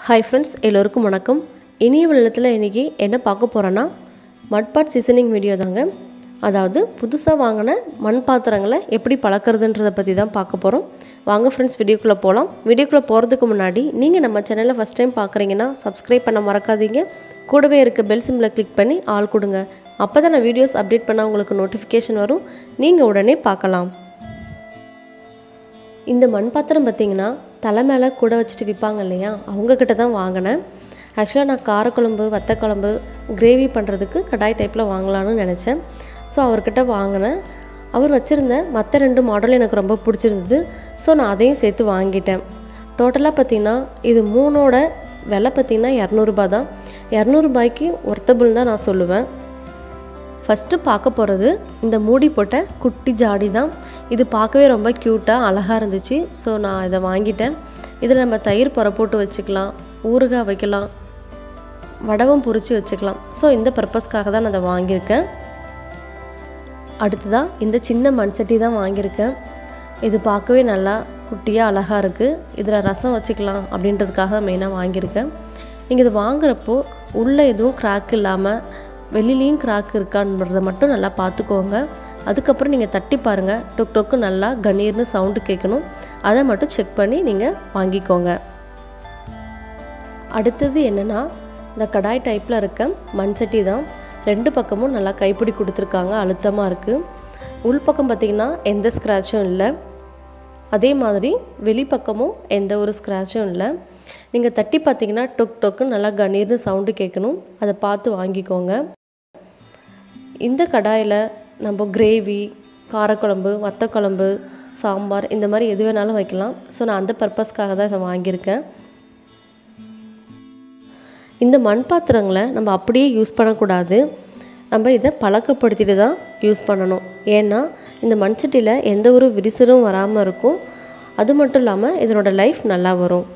hi friends எல்லோருக்கும் வணக்கம் இனிய வெள்ளத்தில் இன்றைக்கி என்ன பார்க்க போகிறோன்னா மட்பாட் சீசனிங் வீடியோ தாங்க அதாவது புதுசாக வாங்கின மண் பாத்திரங்களை எப்படி பழக்கிறதுன்றதை பற்றி தான் பார்க்க போகிறோம் வாங்க ஃப்ரெண்ட்ஸ் வீடியோக்குள்ளே போகலாம் வீடியோக்குள்ளே போகிறதுக்கு முன்னாடி நீங்கள் நம்ம சேனலை ஃபஸ்ட் டைம் பார்க்குறீங்கன்னா சப்ஸ்கிரைப் பண்ண மறக்காதீங்க கூடவே இருக்க பெல் சிம்பில் கிளிக் பண்ணி ஆள் கொடுங்க அப்போ தான் நான் வீடியோஸ் அப்டேட் பண்ணால் உங்களுக்கு நோட்டிஃபிகேஷன் வரும் நீங்கள் உடனே பார்க்கலாம் இந்த மண் பாத்திரம் பார்த்தீங்கன்னா தலை மேலே கூட வச்சுட்டு விற்பாங்க இல்லையா அவங்கக்கிட்ட தான் வாங்கினேன் ஆக்சுவலாக நான் காரக்குழம்பு வத்தக்குழம்பு கிரேவி பண்ணுறதுக்கு கடாய் டைப்பில் வாங்கலான்னு நினச்சேன் ஸோ அவர்கிட்ட வாங்கினேன் அவர் வச்சுருந்த மற்ற ரெண்டு மாடல் எனக்கு ரொம்ப பிடிச்சிருந்தது ஸோ நான் அதையும் சேர்த்து வாங்கிட்டேன் டோட்டலாக பார்த்திங்கன்னா இது மூணோட விலை பார்த்திங்கன்னா இரநூறுபா தான் இரநூறுபாய்க்கு ஒர்த்தபிள் தான் நான் சொல்லுவேன் ஃபஸ்ட்டு பார்க்க போகிறது இந்த மூடி போட்ட குட்டி ஜாடி தான் இது பார்க்கவே ரொம்ப க்யூட்டாக அழகாக இருந்துச்சு ஸோ நான் இதை வாங்கிட்டேன் இதில் நம்ம தயிர் புற போட்டு வச்சுக்கலாம் ஊறுகாய் வைக்கலாம் வடவும் பொரித்து வச்சுக்கலாம் ஸோ இந்த பர்பஸ்க்காக தான் நான் அதை வாங்கியிருக்கேன் அடுத்ததாக இந்த சின்ன மண் சட்டி தான் வாங்கியிருக்கேன் இது பார்க்கவே நல்லா குட்டியாக அழகாக இருக்குது இதில் ரசம் வச்சுக்கலாம் அப்படின்றதுக்காக மெயினாக வாங்கியிருக்கேன் நீங்கள் இது வாங்குறப்போ உள்ளே எதுவும் கிராக் இல்லாமல் வெளிலேயும் கிராக் இருக்கான்றதை மட்டும் நல்லா பார்த்துக்கோங்க அதுக்கப்புறம் நீங்கள் தட்டி பாருங்கள் டொக் டொக்கு நல்லா கணீர்னு சவுண்டு கேட்கணும் அதை மட்டும் செக் பண்ணி நீங்கள் வாங்கிக்கோங்க அடுத்தது என்னென்னா இந்த கடாய் டைப்பில் இருக்க மண் சட்டி தான் ரெண்டு பக்கமும் நல்லா கைப்பிடி கொடுத்துருக்காங்க அழுத்தமாக இருக்குது உள்பக்கம் பார்த்திங்கன்னா எந்த ஸ்க்ராட்சும் இல்லை அதே மாதிரி வெளிப்பக்கமும் எந்த ஒரு ஸ்க்ராட்சும் இல்லை நீங்கள் தட்டி பார்த்தீங்கன்னா டொக் டொக்குன்னு நல்லா கணீர்னு சவுண்டு கேட்கணும் அதை பார்த்து வாங்கிக்கோங்க இந்த கடாயில் நம்ம கிரேவி காரக்குழம்பு வத்தக்குழம்பு சாம்பார் இந்த மாதிரி எது வேணாலும் வைக்கலாம் ஸோ நான் அந்த பர்பஸ்க்காக தான் இதை வாங்கியிருக்கேன் இந்த மண் பாத்திரங்களை நம்ம அப்படியே யூஸ் பண்ணக்கூடாது நம்ம இதை பழக்கப்படுத்திட்டு தான் யூஸ் பண்ணணும் ஏன்னா இந்த மண் சட்டியில் எந்த ஒரு விரிசலும் வராமல் இருக்கும் அது மட்டும் இல்லாமல் இதனோட லைஃப் நல்லா வரும்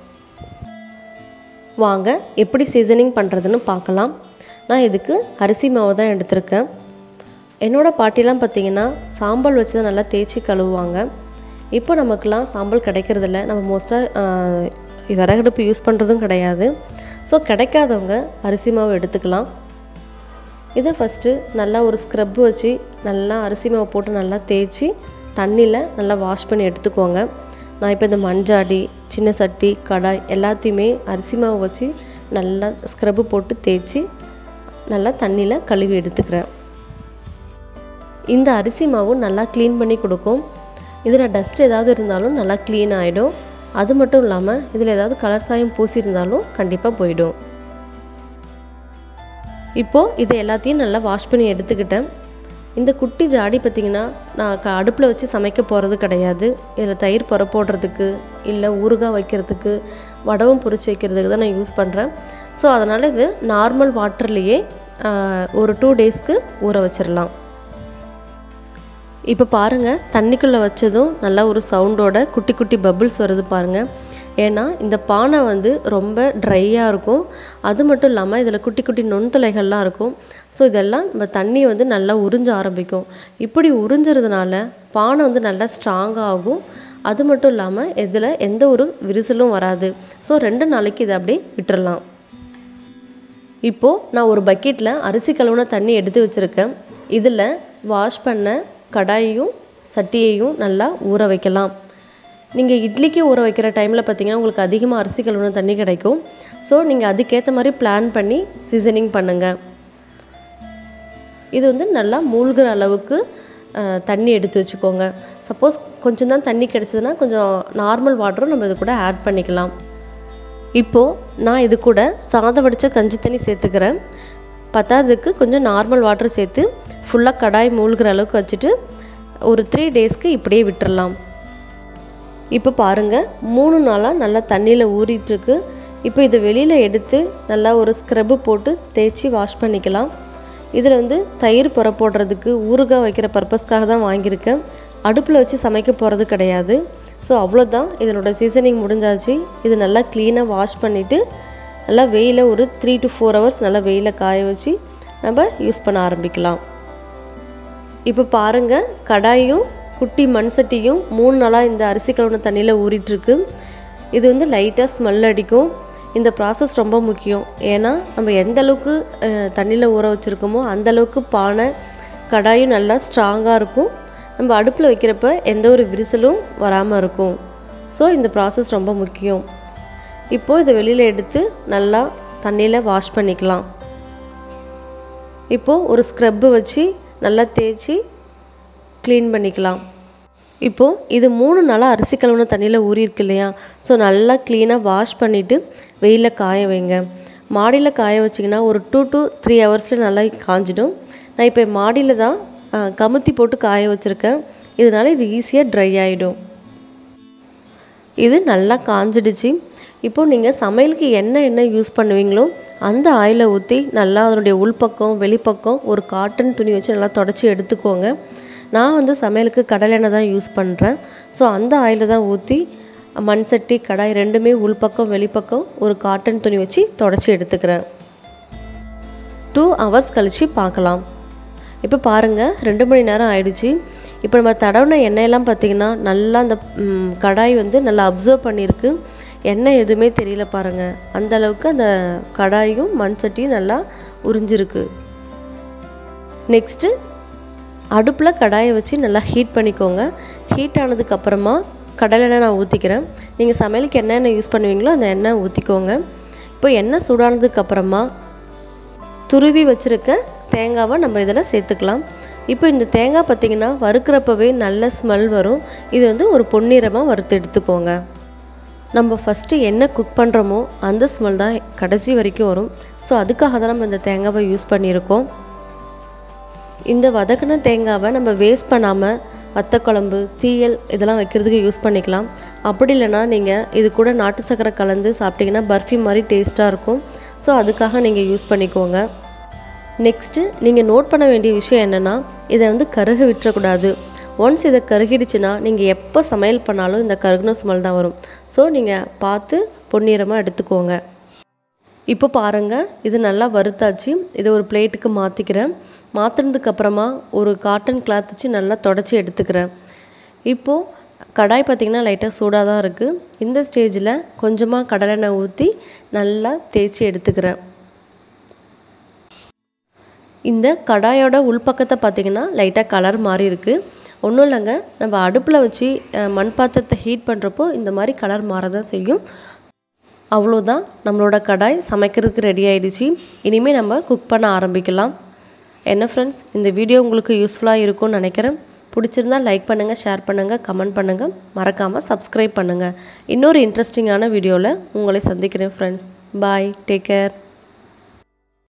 வாங்க எப்படி சீசனிங் பண்ணுறதுன்னு பார்க்கலாம் நான் இதுக்கு அரிசி மாவு தான் எடுத்திருக்கேன் என்னோடய பாட்டிலாம் பார்த்திங்கன்னா சாம்பல் வச்சு தான் நல்லா தேய்ச்சி கழுவுவாங்க இப்போ நமக்கெலாம் சாம்பல் கிடைக்கிறதில்ல நம்ம மோஸ்ட்டாக விறகடுப்பு யூஸ் பண்ணுறதும் கிடையாது ஸோ கிடைக்காதவங்க அரிசி மாவு எடுத்துக்கலாம் இதை ஃபஸ்ட்டு நல்லா ஒரு ஸ்க்ரப் வச்சு நல்லா அரிசி மாவு போட்டு நல்லா தேய்ச்சி தண்ணியில் நல்லா வாஷ் பண்ணி எடுத்துக்கோங்க நான் இப்போ இந்த மஞ்சாடி சின்ன சட்டி கடாய் எல்லாத்தையுமே அரிசி மாவு வச்சு நல்லா ஸ்க்ரப்பு போட்டு தேய்ச்சி நல்லா தண்ணியில் கழுவி எடுத்துக்கிறேன் இந்த அரிசி மாவு நல்லா க்ளீன் பண்ணி கொடுக்கும் இதில் டஸ்ட் ஏதாவது இருந்தாலும் நல்லா க்ளீன் ஆகிடும் அது மட்டும் இல்லாமல் இதில் ஏதாவது கலர் சாயம் பூசியிருந்தாலும் கண்டிப்பாக போயிடும் இப்போது இதை எல்லாத்தையும் நல்லா வாஷ் பண்ணி எடுத்துக்கிட்டேன் இந்த குட்டி ஜாடி பார்த்திங்கன்னா நான் க அடுப்பில் வச்சு சமைக்க போகிறது கிடையாது இதில் தயிர் புற போடுறதுக்கு இல்லை ஊறுகாய் வைக்கிறதுக்கு வடவும் பொரிச்சு வைக்கிறதுக்கு தான் நான் யூஸ் பண்ணுறேன் ஸோ அதனால் இது நார்மல் வாட்டர்லேயே ஒரு டூ டேஸ்க்கு ஊற வச்சிடலாம் இப்போ பாருங்கள் தண்ணிக்குள்ளே வச்சதும் நல்லா ஒரு சவுண்டோட குட்டி குட்டி பபுள்ஸ் வருது பாருங்கள் ஏன்னா இந்த பானை வந்து ரொம்ப ட்ரையாக இருக்கும் அது மட்டும் இல்லாமல் இதில் குட்டி குட்டி நுண்துளைகள்லாம் இருக்கும் ஸோ இதெல்லாம் நம்ம தண்ணியை வந்து நல்லா உறிஞ்ச ஆரம்பிக்கும் இப்படி உறிஞ்சிறதுனால பானை வந்து நல்லா ஸ்ட்ராங்காகும் அது மட்டும் இல்லாமல் இதில் எந்த ஒரு விரிசலும் வராது ஸோ ரெண்டு நாளைக்கு இதை அப்படியே விட்டுறலாம் இப்போது நான் ஒரு பக்கெட்டில் அரிசி கழுவுன தண்ணி எடுத்து வச்சுருக்கேன் இதில் வாஷ் பண்ண கடாயையும் சட்டியையும் நல்லா ஊற வைக்கலாம் நீங்கள் இட்லிக்கு ஊற வைக்கிற டைமில் பார்த்தீங்கன்னா உங்களுக்கு அதிகமாக அரிசி கழுவுன தண்ணி கிடைக்கும் ஸோ நீங்கள் அதுக்கேற்ற மாதிரி பிளான் பண்ணி சீசனிங் பண்ணுங்கள் இது வந்து நல்லா மூழ்கிற அளவுக்கு தண்ணி எடுத்து வச்சுக்கோங்க சப்போஸ் கொஞ்சம் தான் தண்ணி கிடச்சதுன்னா கொஞ்சம் நார்மல் வாட்டரும் நம்ம இது கூட ஆட் பண்ணிக்கலாம் இப்போது நான் இது கூட சாதம் வடித்த கஞ்சி தண்ணி சேர்த்துக்கிறேன் பத்தாததுக்கு கொஞ்சம் நார்மல் வாட்டர் சேர்த்து ஃபுல்லாக கடாய் மூழ்கிற அளவுக்கு வச்சுட்டு ஒரு த்ரீ டேஸ்க்கு இப்படியே விட்டுறலாம் இப்போ பாருங்கள் மூணு நாளாக நல்லா தண்ணியில் ஊறிட்டுருக்கு இப்போ இதை வெளியில் எடுத்து நல்லா ஒரு ஸ்க்ரப்பு போட்டு தேய்ச்சி வாஷ் பண்ணிக்கலாம் இதில் வந்து தயிர் புற போடுறதுக்கு ஊறுகாய் வைக்கிற பர்பஸ்க்காக தான் வாங்கியிருக்கேன் அடுப்பில் வச்சு சமைக்க போகிறது கிடையாது ஸோ அவ்வளோதான் இதனோட சீசனிங் முடிஞ்சாச்சு இது நல்லா க்ளீனாக வாஷ் பண்ணிவிட்டு நல்லா வெயில ஒரு த்ரீ டு ஃபோர் ஹவர்ஸ் நல்லா வெயில காய வச்சு நம்ம யூஸ் பண்ண ஆரம்பிக்கலாம் இப்போ பாருங்கள் கடாயும் குட்டி மண் சட்டியும் மூணு நாளாக இந்த அரிசி கழுவுன தண்ணியில் ஊறிட்டுருக்கு இது வந்து லைட்டாக ஸ்மெல் அடிக்கும் இந்த ப்ராசஸ் ரொம்ப முக்கியம் ஏன்னா நம்ம எந்த அளவுக்கு தண்ணியில் ஊற வச்சுருக்கோமோ அந்த அளவுக்கு பானை கடாயும் நல்லா ஸ்ட்ராங்காக இருக்கும் நம்ம அடுப்பில் வைக்கிறப்ப எந்த ஒரு விரிசலும் வராமல் இருக்கும் ஸோ இந்த ப்ராசஸ் ரொம்ப முக்கியம் இப்போது இதை வெளியில் எடுத்து நல்லா தண்ணியில் வாஷ் பண்ணிக்கலாம் இப்போது ஒரு ஸ்க்ரப்பு வச்சு நல்லா தேய்ச்சி க்ளீன் பண்ணிக்கலாம் இப்போது இது மூணு நாளாக அரிசி கழுவுன தண்ணியில் ஊறியிருக்கு இல்லையா ஸோ நல்லா க்ளீனாக வாஷ் பண்ணிவிட்டு வெயிலில் காய வைங்க மாடியில் காய வச்சிங்கன்னா ஒரு டூ டு த்ரீ ஹவர்ஸில் நல்லா காஞ்சிடும் நான் இப்போ மாடியில் தான் கமுத்தி போட்டு காய வச்சுருக்கேன் இதனால் இது ஈஸியாக ட்ரை ஆகிடும் இது நல்லா காஞ்சிடுச்சு இப்போது நீங்கள் சமையலுக்கு என்ன என்ன யூஸ் பண்ணுவீங்களோ அந்த ஆயிலை ஊற்றி நல்லா அதனுடைய உள்பக்கம் வெளிப்பக்கம் ஒரு காட்டன் துணி வச்சு நல்லா தொடச்சி எடுத்துக்கோங்க நான் வந்து சமையலுக்கு கடலெண்ணெய் தான் யூஸ் பண்ணுறேன் ஸோ அந்த ஆயிலை தான் ஊற்றி மண் சட்டி கடாய் ரெண்டுமே உள்பக்கம் வெளிப்பக்கம் ஒரு காட்டன் துணி வச்சு தொடச்சி எடுத்துக்கிறேன் டூ ஹவர்ஸ் கழித்து பார்க்கலாம் இப்போ பாருங்கள் ரெண்டு மணி நேரம் ஆயிடுச்சு இப்போ நம்ம தடவின எண்ணெயெல்லாம் பார்த்திங்கன்னா நல்லா அந்த கடாய் வந்து நல்லா அப்சர்வ் பண்ணியிருக்கு எண்ணெய் எதுவுமே தெரியல பாருங்கள் அந்த அளவுக்கு அந்த கடாயும் மண் சட்டியும் நல்லா உறிஞ்சிருக்கு நெக்ஸ்ட்டு அடுப்பில் கடாயை வச்சு நல்லா ஹீட் பண்ணிக்கோங்க ஹீட் ஆனதுக்கப்புறமா கடலெண்ணெய் நான் ஊற்றிக்கிறேன் நீங்கள் சமையலுக்கு என்ன எண்ணெய் யூஸ் பண்ணுவீங்களோ அந்த எண்ணெய் ஊற்றிக்கோங்க இப்போ எண்ணெய் சூடானதுக்கப்புறமா துருவி வச்சுருக்க தேங்காவை நம்ம இதில் சேர்த்துக்கலாம் இப்போ இந்த தேங்காய் பார்த்திங்கன்னா வறுக்கிறப்பவே நல்ல ஸ்மெல் வரும் இது வந்து ஒரு பொன்னிறமாக வறுத்து எடுத்துக்கோங்க நம்ம ஃபஸ்ட்டு என்ன குக் பண்ணுறோமோ அந்த ஸ்மெல் தான் கடைசி வரைக்கும் வரும் ஸோ அதுக்காக தான் நம்ம இந்த தேங்காவை யூஸ் பண்ணியிருக்கோம் இந்த வதக்கின தேங்காவை நம்ம வேஸ்ட் பண்ணாமல் வத்தக்குழம்பு தீயல் இதெல்லாம் வைக்கிறதுக்கு யூஸ் பண்ணிக்கலாம் அப்படி இல்லைன்னா நீங்கள் இது கூட நாட்டு சக்கரை கலந்து சாப்பிட்டிங்கன்னா பர்ஃபி மாதிரி டேஸ்ட்டாக இருக்கும் ஸோ அதுக்காக நீங்கள் யூஸ் பண்ணிக்கோங்க நெக்ஸ்ட்டு நீங்கள் நோட் பண்ண வேண்டிய விஷயம் என்னென்னா இதை வந்து கருக விட்டுறக்கூடாது ஒன்ஸ் இதை கருகிடுச்சுன்னா நீங்கள் எப்போ சமையல் பண்ணாலும் இந்த கருகுன ஸ்மெல் தான் வரும் ஸோ நீங்கள் பார்த்து பொன்னிறமாக எடுத்துக்கோங்க இப்போ பாருங்கள் இது நல்லா வறுத்தாச்சு இதை ஒரு பிளேட்டுக்கு மாற்றிக்கிறேன் மாற்றினதுக்கப்புறமா ஒரு காட்டன் கிளாத் வச்சு நல்லா தொடச்சி எடுத்துக்கிறேன் இப்போது கடாய் பார்த்திங்கன்னா லைட்டாக சூடாக தான் இருக்குது இந்த ஸ்டேஜில் கொஞ்சமாக கடலெண்ணெய் ஊற்றி நல்லா தேய்ச்சி எடுத்துக்கிறேன் இந்த கடாயோட உள்பக்கத்தை பார்த்திங்கன்னா லைட்டாக கலர் மாறி இருக்குது ஒன்றும் இல்லைங்க நம்ம அடுப்பில் வச்சு மண் பாத்திரத்தை ஹீட் பண்ணுறப்போ இந்த மாதிரி கலர் மாற தான் செய்யும் அவ்வளோதான் நம்மளோட கடாய் சமைக்கிறதுக்கு ரெடி ஆகிடுச்சு இனிமேல் நம்ம குக் பண்ண ஆரம்பிக்கலாம் என்ன ஃப்ரெண்ட்ஸ் இந்த வீடியோ உங்களுக்கு யூஸ்ஃபுல்லாக இருக்கும்னு நினைக்கிறேன் பிடிச்சிருந்தால் லைக் பண்ணுங்கள் ஷேர் பண்ணுங்கள் கமெண்ட் பண்ணுங்கள் மறக்காமல் சப்ஸ்கிரைப் பண்ணுங்கள் இன்னொரு இன்ட்ரெஸ்டிங்கான வீடியோவில் உங்களை சந்திக்கிறேன் ஃப்ரெண்ட்ஸ் பாய் டேக் கேர்